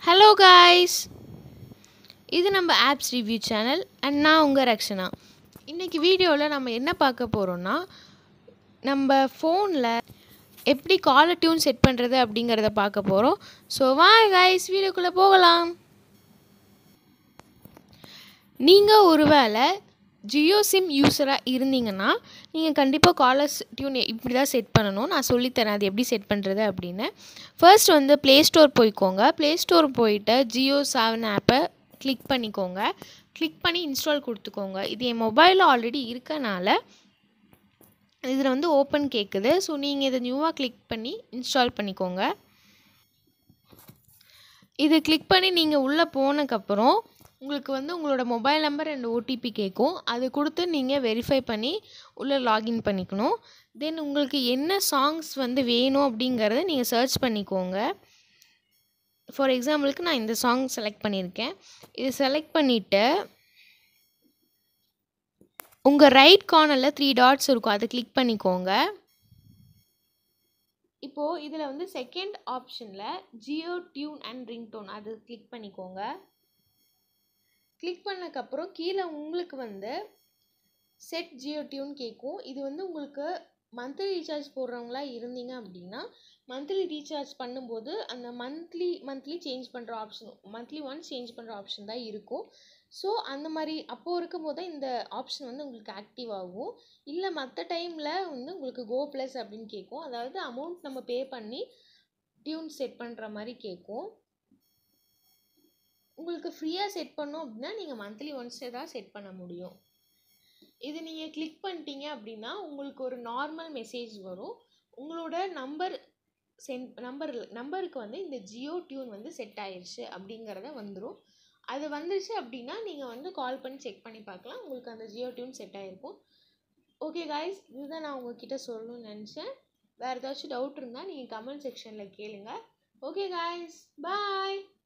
hello guys இது நம்ம apps review channel and நான் உங்கள் ரக்ஷனா இன்றைக்கி வீடியோவில் நம்ம என்ன பார்க்க போகிறோன்னா நம்ம ஃபோனில் எப்படி காலர் டியூன் செட் பண்ணுறது அப்படிங்கிறத பார்க்க போகிறோம் ஸோ வாங்க காய்ஸ் வீடியோக்குள்ளே போகலாம் நீங்கள் ஒருவேளை ஜியோ சிம் யூஸராக இருந்தீங்கன்னா நீங்கள் கண்டிப்பாக காலர்ஸ் டியூன் இப்படி தான் செட் பண்ணணும் நான் சொல்லித்தரேன் அது எப்படி செட் பண்ணுறது அப்படின்னு ஃபர்ஸ்ட் வந்து ப்ளே ஸ்டோர் போய்க்கோங்க ப்ளே ஸ்டோர் போயிட்டு ஜியோ செவன் ஆப்பை கிளிக் பண்ணிக்கோங்க கிளிக் பண்ணி இன்ஸ்டால் கொடுத்துக்கோங்க இது என் மொபைலில் ஆல்ரெடி இருக்கனால இதில் வந்து ஓப்பன் கேட்குது ஸோ நீங்கள் இதை நியூவாக கிளிக் பண்ணி இன்ஸ்டால் பண்ணிக்கோங்க இது கிளிக் பண்ணி நீங்கள் உள்ளே போனதுக்கப்புறம் உங்களுக்கு வந்து உங்களோட மொபைல் நம்பர் அண்ட் ஓடிபி கேட்கும் அது கொடுத்து நீங்கள் வெரிஃபை பண்ணி உள்ளே லாகின் பண்ணிக்கணும் தென் உங்களுக்கு என்ன சாங்ஸ் வந்து வேணும் அப்படிங்கிறத நீங்கள் சர்ச் பண்ணிக்கோங்க ஃபார் எக்ஸாம்பிளுக்கு நான் இந்த சாங் செலக்ட் பண்ணியிருக்கேன் இது செலக்ட் பண்ணிவிட்டு உங்கள் ரைட் கார்னரில் த்ரீ டாட்ஸ் இருக்கும் அதை கிளிக் பண்ணிக்கோங்க இப்போது இதில் வந்து செகண்ட் ஆப்ஷனில் ஜியோ டியூன் அண்ட் ரிங்டோன் அது கிளிக் பண்ணிக்கோங்க கிளிக் பண்ணக்கப்புறம் கீழே உங்களுக்கு வந்து செட் ஜியோ டியூன் கேட்கும் இது வந்து உங்களுக்கு மந்த்லி ரீசார்ஜ் போடுறவங்களா இருந்தீங்க அப்படின்னா மந்த்லி ரீசார்ஜ் பண்ணும்போது அந்த மந்த்லி மந்த்லி சேஞ்ச் பண்ணுற ஆப்ஷன் மந்த்லி ஒன்ஸ் சேஞ்ச் பண்ணுற ஆப்ஷன் தான் இருக்கும் ஸோ அந்த மாதிரி அப்போது இருக்கும் போது இந்த ஆப்ஷன் வந்து உங்களுக்கு ஆக்டிவ் ஆகும் இல்லை மற்ற டைமில் வந்து உங்களுக்கு கோ ப்ளஸ் அப்படின்னு கேட்கும் அதாவது அமௌண்ட் நம்ம பே பண்ணி டியூன் செட் பண்ணுற மாதிரி கேட்கும் உங்களுக்கு ஃப்ரீயாக செட் பண்ணோம் அப்படின்னா நீங்கள் மந்த்லி ஒன்ஸே தான் செட் பண்ண முடியும் இது நீங்கள் கிளிக் பண்ணிட்டீங்க அப்படின்னா உங்களுக்கு ஒரு நார்மல் மெசேஜ் வரும் உங்களோட நம்பர் சென்ட் நம்பர் நம்பருக்கு வந்து இந்த ஜியோ டியூன் வந்து செட் ஆயிடுச்சு அப்படிங்கிறத வந்துடும் அது வந்துருச்சு அப்படின்னா நீங்கள் வந்து கால் பண்ணி செக் பண்ணி பார்க்கலாம் உங்களுக்கு அந்த ஜியோ டியூன் செட் ஆகிருக்கும் ஓகே காய்ஸ் இதுதான் நான் உங்ககிட்ட சொல்லணும்னு நினச்சேன் வேறு ஏதாச்சும் டவுட் இருந்தால் நீங்கள் கமெண்ட் செக்ஷனில் கேளுங்க ஓகே காய்ஸ் பாய்